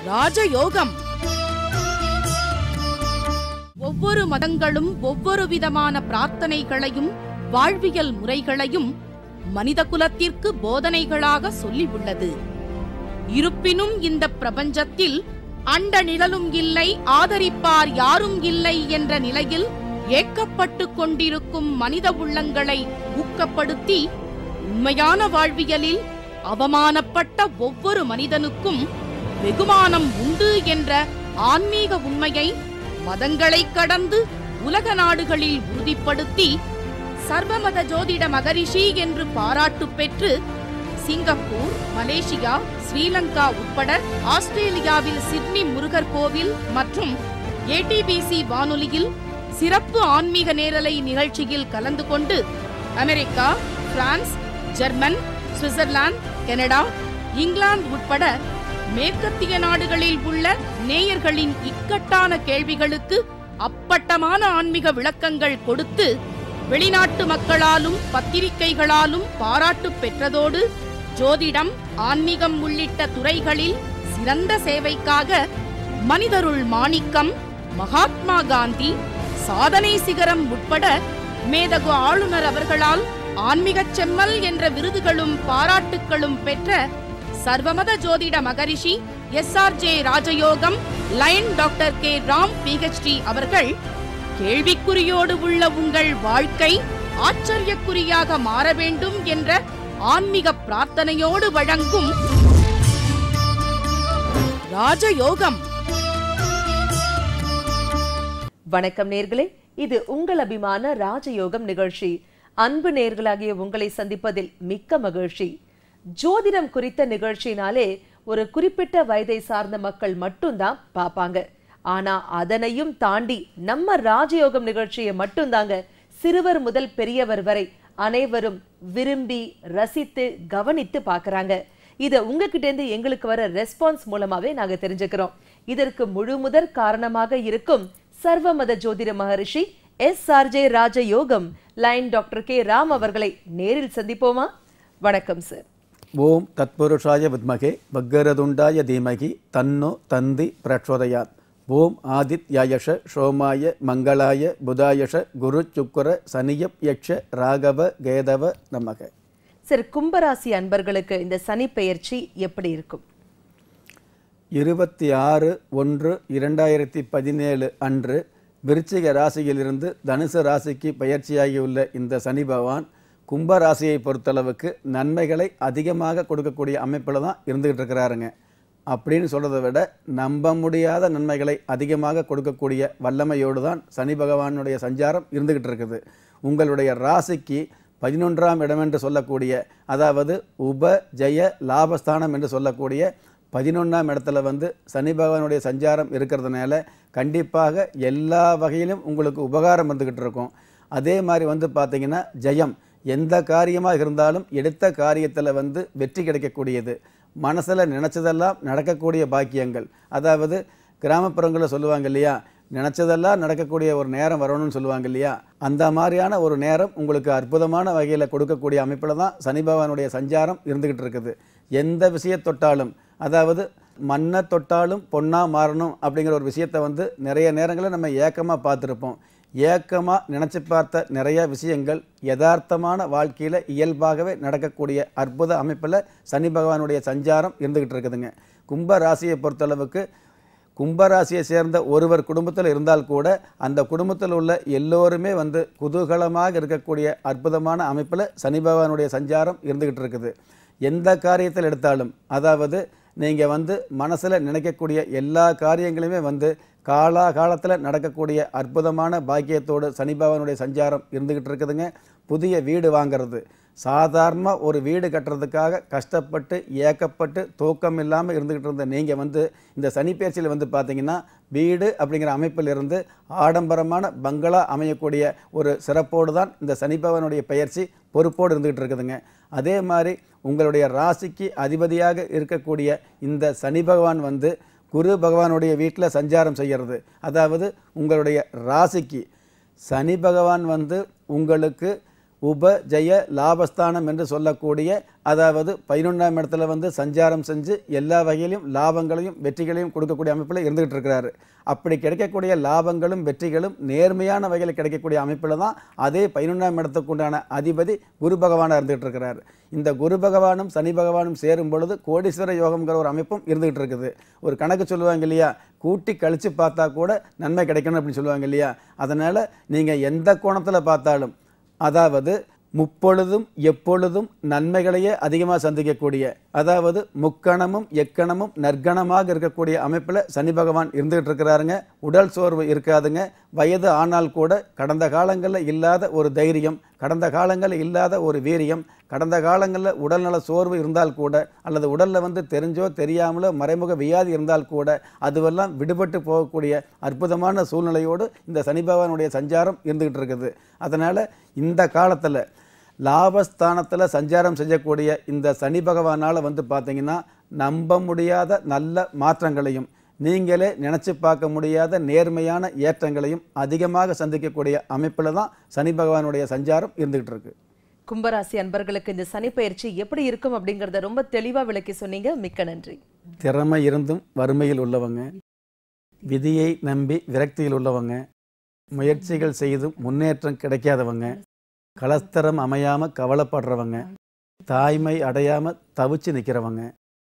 ராஜயோகம் ஒவ்வொரு மதங்களும் ஒவ்வொரு விதமான பிரார்த்தனைகளையும் வாழ்வியல் முறைகளையும் மனித குலத்திற்கு போதனைகளாக சொல்லியுள்ளது இருப்பினும் இந்த பிரபஞ்சத்தில் அண்ட நிழலும் இல்லை ஆதரிப்பார் யாரும் இல்லை என்ற நிலையில் ஏக்கப்பட்டு கொண்டிருக்கும் மனித உள்ளங்களை ஊக்கப்படுத்தி உண்மையான வாழ்வியலில் அவமானப்பட்ட ஒவ்வொரு மனிதனுக்கும் வெகுமானம் உண்டு என்ற ஆன்மீக உண்மையை மதங்களைக் கடந்து உலக நாடுகளில் உறுதிப்படுத்தி சர்வமத ஜோதிட மகரிஷி என்று பாராட்டு பெற்று சிங்கப்பூர் மலேசியா ஸ்ரீலங்கா உட்பட ஆஸ்திரேலியாவில் சிட்னி முருகர் கோவில் மற்றும் ஏடிபிசி வானொலியில் சிறப்பு ஆன்மீக நேரலை நிகழ்ச்சியில் கலந்து கொண்டு America France German Switzerland Canada England உட்பட மேற்கத்திய நாடுகளில் உள்ள நேயர்களின் இக்கட்டான கேள்விகளுக்கு அப்பட்டமான ஆன்மீக விளக்கங்கள் கொடுத்து வெளிநாட்டு மக்களாலும் பத்திரிகைகளாலும் பாராட்டு பெற்றதோடு ஜோதிடம் ஆன்மீகம் உள்ளிட்ட துறைகளில் சிறந்த சேவைக்காக மனிதருள் மாணிக்கம் மகாத்மா காந்தி சாதனை சிகரம் உட்பட மேதகு ஆளுநர் அவர்களால் ஆன்மீகச் செம்மல் என்ற விருதுகளும் பாராட்டுக்களும் பெற்ற சர்வமத ஜோதிட மகரிஷி S R J Rajayogam lion doctor K Ram PhD அவர்கள் கேள்விக்குறியோடு உள்ள உங்கள் வாழ்க்கை ஆச்சரியக்குறியாக மாற வேண்டும் என்ற ஆன்மீக பிரார்த்தனையோடு வழங்கும் ராஜயோகம் வணக்கம் நேர்களே இது உங்கள் அபிமான ராஜயோகம் நிகழ்ச்சி அன்பு நேர்களாகிய உங்களை சந்திப்பதில் மிக்க மகிழ்ச்சி ஜோதிடம் குறித்த நிகழ்ச்சினாலே ஒரு குறிப்பிட்ட வயதை சார்ந்த மக்கள் மட்டும்தான் பார்ப்பாங்க ஆனா அதனையும் தாண்டி நம்ம ராஜயோகம் நிகழ்ச்சியை மட்டும்தாங்க சிறுவர் முதல் பெரியவர் வரை அனைவரும் விரும்பி ரசித்து கவனித்து பார்க்கறாங்க இத உங்ககிட்ட இருந்து எங்களுக்கு வர ரெஸ்பான்ஸ் மூலமாவே நாங்க தெரிஞ்சுக்கிறோம் இதற்கு முழு முதற் காரணமாக இருக்கும் சர்வமத ஜோதிட மகரிஷி S RJ Rajayogam lion doctor K Ram அவர்களை நேரில் சந்திப்போமா வணக்கம் சார் ஓம் தத்புருஷாய வித்மகே வக்கரதுண்டாய தீமகி தன்னோ தந்தி பிரச்சோதயாத் ஓம் ஆதித்யாயஷ சோமாய மங்களாய புதாயஷ குரு சுக்கர சனியப் யக்ஷ ராகவ கேதவ நமக சார் கும்பராசி அன்பர்களுக்கு இந்த சனி பெயர்ச்சி எப்படி இருக்கும் இருபத்தி ஆறு ஒன்று இரண்டாயிரத்தி பதினேழு அன்று விருச்சிக ராசியிலிருந்து தனுசு ராசிக்கு பயிற்சியாகியுள்ள இந்த சனி பகவான் கும்ப ராசியை பொறுத்தளவுக்கு நன்மைகளை அதிகமாக கொடுக்கக்கூடிய அமைப்பில் தான் இருந்துகிட்டு இருக்கிறாருங்க அப்படின்னு சொல்கிறத விட நம்ப முடியாத நன்மைகளை அதிகமாக கொடுக்கக்கூடிய வல்லமையோடு தான் சனி பகவானுடைய சஞ்சாரம் இருந்துகிட்டு இருக்குது உங்களுடைய ராசிக்கு பதினொன்றாம் இடம் என்று சொல்லக்கூடிய அதாவது உப ஜெய லாபஸ்தானம் என்று சொல்லக்கூடிய பதினொன்றாம் இடத்துல வந்து சனி பகவானுடைய சஞ்சாரம் இருக்கிறதுனால கண்டிப்பாக எல்லா வகையிலும் உங்களுக்கு உபகாரம் வந்துக்கிட்டு இருக்கும் அதே மாதிரி வந்து பார்த்தீங்கன்னா ஜெயம் எந்த காரியமாக இருந்தாலும் எடுத்த காரியத்தில் வந்து வெற்றி கிடைக்கக்கூடியது மனசில் நினச்சதெல்லாம் நடக்கக்கூடிய பாக்கியங்கள் அதாவது கிராமப்புறங்களில் சொல்லுவாங்க இல்லையா நினச்சதெல்லாம் நடக்கக்கூடிய ஒரு நேரம் வரணும்னு சொல்லுவாங்க இல்லையா அந்த மாதிரியான ஒரு நேரம் உங்களுக்கு அற்புதமான வகையில் கொடுக்கக்கூடிய அமைப்பில் தான் சனி பகவானுடைய சஞ்சாரம் இருந்துக்கிட்டு இருக்குது எந்த விஷயம் தொட்டாலும் அதாவது மண்ணை தொட்டாலும் பொண்ணா மாறணும் அப்படிங்கிற ஒரு விஷயத்தை வந்து நிறைய நேரங்களில் நம்ம ஏக்கமாக பார்த்துருப்போம் ஏக்கமாக நினச்சி பார்த்த நிறைய விஷயங்கள் யதார்த்தமான வாழ்க்கையில் இயல்பாகவே நடக்கக்கூடிய அற்புத அமைப்பில் சனி பகவானுடைய சஞ்சாரம் இருந்துக்கிட்டு இருக்குதுங்க கும்ப ராசியை பொறுத்தளவுக்கு கும்பராசியை சேர்ந்த ஒருவர் குடும்பத்தில் இருந்தால் கூட அந்த குடும்பத்தில் உள்ள எல்லோருமே வந்து குதூகலமாக இருக்கக்கூடிய அற்புதமான அமைப்பில் சனி பகவானுடைய சஞ்சாரம் இருந்துக்கிட்டு இருக்குது எந்த காரியத்தில் எடுத்தாலும் அதாவது நீங்கள் வந்து மனசில் நினைக்கக்கூடிய எல்லா காரியங்களுமே வந்து காலா காலத்தில் நடக்கக்கூடிய அற்புதமான பாக்கியத்தோடு சனி பகவானுடைய சஞ்சாரம் இருந்துக்கிட்டு இருக்குதுங்க புதிய வீடு வாங்கிறது சாதாரண ஒரு வீடு கட்டுறதுக்காக கஷ்டப்பட்டு ஏக்கப்பட்டு தூக்கம் இல்லாமல் இருந்துக்கிட்டு இருந்த நீங்கள் வந்து இந்த சனிப்பெயர்ச்சியில் வந்து பார்த்தீங்கன்னா வீடு அப்படிங்கிற அமைப்பில் இருந்து ஆடம்பரமான பங்களா அமையக்கூடிய ஒரு சிறப்போடு தான் இந்த சனிபவனுடைய பெயர்ச்சி பொறுப்போடு இருந்துக்கிட்டு இருக்குதுங்க அதே மாதிரி உங்களுடைய ராசிக்கு அதிபதியாக இருக்கக்கூடிய இந்த சனி பகவான் வந்து குரு பகவானுடைய வீட்டில் சஞ்சாரம் செய்கிறது அதாவது உங்களுடைய ராசிக்கு சனி பகவான் வந்து உங்களுக்கு உப ஜெய லாபஸ்தானம் என்று சொல்லக்கூடிய அதாவது பதினொன்றாம் இடத்துல வந்து சஞ்சாரம் செஞ்சு எல்லா வகையிலும் லாபங்களையும் வெற்றிகளையும் கொடுக்கக்கூடிய அமைப்பில் இருந்துகிட்டு இருக்கிறாரு அப்படி கிடைக்கக்கூடிய லாபங்களும் வெற்றிகளும் நேர்மையான வகையில் கிடைக்கக்கூடிய அமைப்பில் தான் அதே பதினொன்றாம் இடத்துக்கு உண்டான அதிபதி குரு பகவானாக இருந்துகிட்டு இருக்கிறாரு இந்த குரு பகவானும் சனி பகவானும் சேரும் பொழுது கோடீஸ்வர யோகம்ங்கிற ஒரு அமைப்பும் இருந்துகிட்டு இருக்குது ஒரு கணக்கு சொல்லுவாங்க இல்லையா கூட்டி கழித்து பார்த்தா கூட நன்மை கிடைக்கணும் அப்படின்னு சொல்லுவாங்க இல்லையா அதனால் நீங்கள் எந்த கோணத்தில் பார்த்தாலும் அதாவது முப்பொழுதும் எப்பொழுதும் நன்மைகளையே அதிகமாக சந்திக்கக்கூடிய அதாவது முக்கணமும் எக்கணமும் நற்கணமாக இருக்கக்கூடிய அமைப்பில் சனி பகவான் இருந்துகிட்டு இருக்கிறாருங்க உடல் சோர்வு இருக்காதுங்க வயது ஆனால் கூட கடந்த காலங்களில் இல்லாத ஒரு தைரியம் கடந்த காலங்களில் இல்லாத ஒரு வீரியம் கடந்த காலங்களில் உடல்நல சோர்வு இருந்தால் கூட அல்லது உடலில் வந்து தெரிஞ்சோ தெரியாமலோ மறைமுக வியாதி இருந்தால் கூட அதுவெல்லாம் விடுபட்டு போகக்கூடிய அற்புதமான சூழ்நிலையோடு இந்த சனி பகவானுடைய சஞ்சாரம் இருந்துகிட்டு இருக்குது அதனால் இந்த காலத்தில் லாபஸ்தானத்தில் சஞ்சாரம் செய்யக்கூடிய இந்த சனி பகவானால் வந்து பார்த்தீங்கன்னா நம்ப முடியாத நல்ல மாற்றங்களையும் நீங்களே நினச்சி பார்க்க முடியாத நேர்மையான ஏற்றங்களையும் அதிகமாக சந்திக்கக்கூடிய அமைப்பில் தான் சனி பகவானுடைய சஞ்சாரம் இருந்துகிட்டு இருக்கு கும்பராசி அன்பர்களுக்கு இந்த சனி பயிற்சி எப்படி இருக்கும் அப்படிங்கறத ரொம்ப தெளிவா விளக்கி சொன்னீங்க மிக்க நன்றி திறமை இருந்தும் வறுமையில் உள்ளவங்க விதியை நம்பி விரக்தியில் உள்ளவங்க முயற்சிகள் செய்தும் முன்னேற்றம் கிடைக்காதவங்க கலஸ்தரம் அமையாம கவலைப்படுறவங்க தாய்மை அடையாம தவிச்சு நிற்கிறவங்க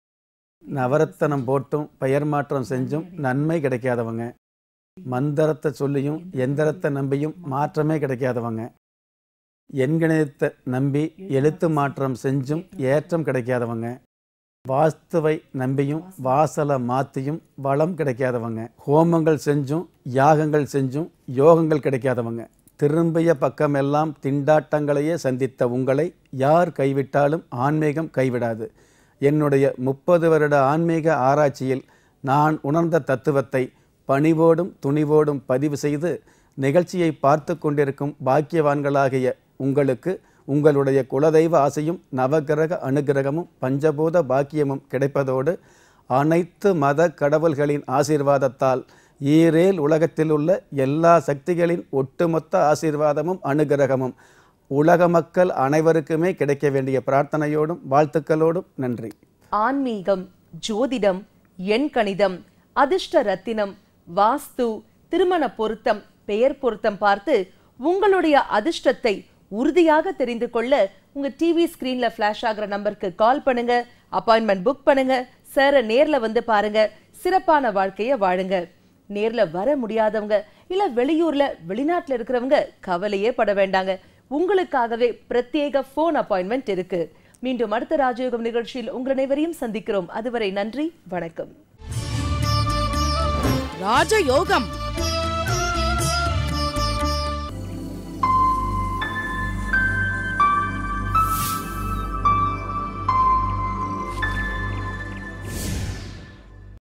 நவரத்தனம் போட்டும் பெயர் மாற்றம் செஞ்சும் நன்மை கிடைக்காதவங்க மந்திரத்தை சொல்லியும் எந்திரத்தை நம்பியும் மாற்றமே கிடைக்காதவங்க எண்கணிதத்தை நம்பி எழுத்து மாற்றம் செஞ்சும் ஏற்றம் கிடைக்காதவங்க வாஸ்துவை நம்பியும் வாசலை மாற்றியும் வளம் கிடைக்காதவங்க ஹோமங்கள் செஞ்சும் யாகங்கள் செஞ்சும் யோகங்கள் கிடைக்காதவங்க திரும்பிய பக்கமெல்லாம் திண்டாட்டங்களையே சந்தித்த உங்களை யார் கைவிட்டாலும் ஆன்மீகம் கைவிடாது என்னுடைய முப்பது வருட ஆன்மீக ஆராய்ச்சியில் நான் உணர்ந்த தத்துவத்தை பணிவோடும் துணிவோடும் பதிவு செய்து நிகழ்ச்சியை பார்த்து கொண்டிருக்கும் பாக்கியவான்களாகிய உங்களுக்கு உங்களுடைய குலதெய்வ ஆசையும் நவகிரக அனுகிரகமும் பஞ்சபூத பாக்கியமும் கிடைப்பதோடு அனைத்து மத கடவுள்களின் ஆசீர்வாதத்தால் ஈரேல் உலகத்தில் உள்ள எல்லா சக்திகளின் ஒட்டுமொத்த ஆசீர்வாதமும் அனுகிரகமும் உலக மக்கள் அனைவருக்குமே கிடைக்க வேண்டிய பிரார்த்தனையோடும் வாழ்த்துக்களோடும் நன்றி ஆன்மீகம் ஜோதிடம் எண் கணிதம் அதிர்ஷ்ட ரத்தினம் வாஸ்து திருமண பொருத்தம் பெயர் பொருத்தம் பார்த்து உங்களுடைய அதிர்ஷ்டத்தை உறுதியாக தெரிந்து கொள்ள உங்க டிவி ஸ்கிரீன்ல ஃபிளாஷ் ஆகுற நம்பருக்கு கால் பண்ணுங்க அப்பாயின்மெண்ட் புக் பண்ணுங்க சார நேர்ல வந்து பாருங்க சிறப்பான வாழ்க்கைய வாழுங்க நேர்ல வர முடியாதவங்க இல்ல வெளியூர்ல வெளிநாட்டுல இருக்கிறவங்க கவலையே பட வேண்டாங்க உங்களுக்காகவே பிரத்யேக ஃபோன் அப்பாயின்மெண்ட் இருக்கு மீண்டும் அடுத்த ராஜயோகம் நிகழ்ச்சியில் உங்கள் அனைவரையும் சந்திக்கிறோம் அதுவரை நன்றி வணக்கம் ராஜயோகம்